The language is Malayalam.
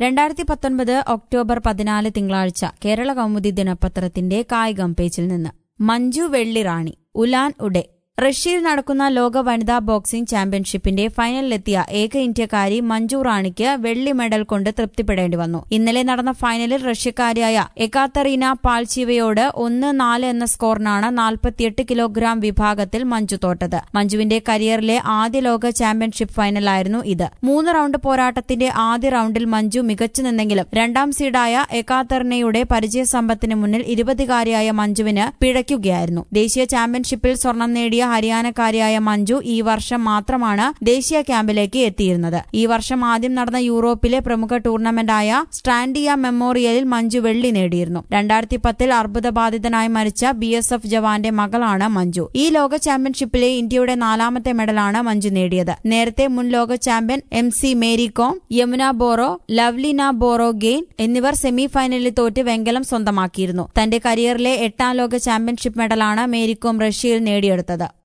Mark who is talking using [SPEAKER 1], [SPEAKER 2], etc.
[SPEAKER 1] രണ്ടായിരത്തി പത്തൊൻപത് ഒക്ടോബർ പതിനാല് തിങ്കളാഴ്ച കേരള കൗമുദി ദിനപത്രത്തിന്റെ കായികം പേജിൽ നിന്ന് മഞ്ജു വെള്ളിറാണി ഉലാൻ ഉഡെ റഷ്യയിൽ നടക്കുന്ന ലോക വനിതാ ബോക്സിംഗ് ചാമ്പ്യൻഷിപ്പിന്റെ ഫൈനലിലെത്തിയ ഏക ഇന്ത്യക്കാരി മഞ്ജു റാണിക്ക് വെള്ളി മെഡൽ കൊണ്ട് തൃപ്തിപ്പെടേണ്ടി വന്നു ഇന്നലെ നടന്ന ഫൈനലിൽ റഷ്യക്കാരിയായ എക്കാത്തറീന പാൽച്ചീവയോട് ഒന്ന് നാല് എന്ന സ്കോറിനാണ് നാൽപ്പത്തിയെട്ട് കിലോഗ്രാം വിഭാഗത്തിൽ മഞ്ജു തോറ്റത് മഞ്ജുവിന്റെ കരിയറിലെ ആദ്യ ലോക ചാമ്പ്യൻഷിപ്പ് ഫൈനലായിരുന്നു ഇത് മൂന്ന് റൌണ്ട് പോരാട്ടത്തിന്റെ ആദ്യ റൌണ്ടിൽ മഞ്ജു മികച്ചു നിന്നെങ്കിലും രണ്ടാം സീഡായ എക്കാത്തറിനയുടെ പരിചയസമ്പത്തിന് മുന്നിൽ ഇരുപതുകാരിയായ മഞ്ജുവിന് പിഴയ്ക്കുകയായിരുന്നു ദേശീയ ചാമ്പ്യൻഷിപ്പിൽ സ്വർണം നേടിയ ഹരിയാനക്കാരിയായ മഞ്ജു ഈ വർഷം മാത്രമാണ് ദേശീയ ക്യാമ്പിലേക്ക് എത്തിയിരുന്നത് ഈ വർഷം ആദ്യം നടന്ന യൂറോപ്പിലെ പ്രമുഖ ടൂർണമെന്റായ സ്ട്രാൻഡിയ മെമ്മോറിയലിൽ മഞ്ജു വെള്ളി നേടിയിരുന്നു രണ്ടായിരത്തി പത്തിൽ അർബുദബാധിതനായി മരിച്ച ബി എസ് എഫ് ജവാന്റെ മകളാണ് മഞ്ജു ഈ ലോക ചാമ്പ്യൻഷിപ്പിലെ ഇന്ത്യയുടെ നാലാമത്തെ മെഡലാണ് മഞ്ജു നേടിയത് നേരത്തെ മുൻ ലോക champion M C Mary Kom Yamuna Boro Lovlina Borgohain എന്നിവർ സെമി ഫൈനലിൽ തോറ്റ് വെങ്കലം സ്വന്തമാക്കിയിരുന്നു തന്റെ കരിയറിലെ എട്ടാം ലോക ചാമ്പ്യൻഷിപ്പ് മെഡലാണ് മേരികോം റഷ്യയിൽ നേടിയെടുത്തത്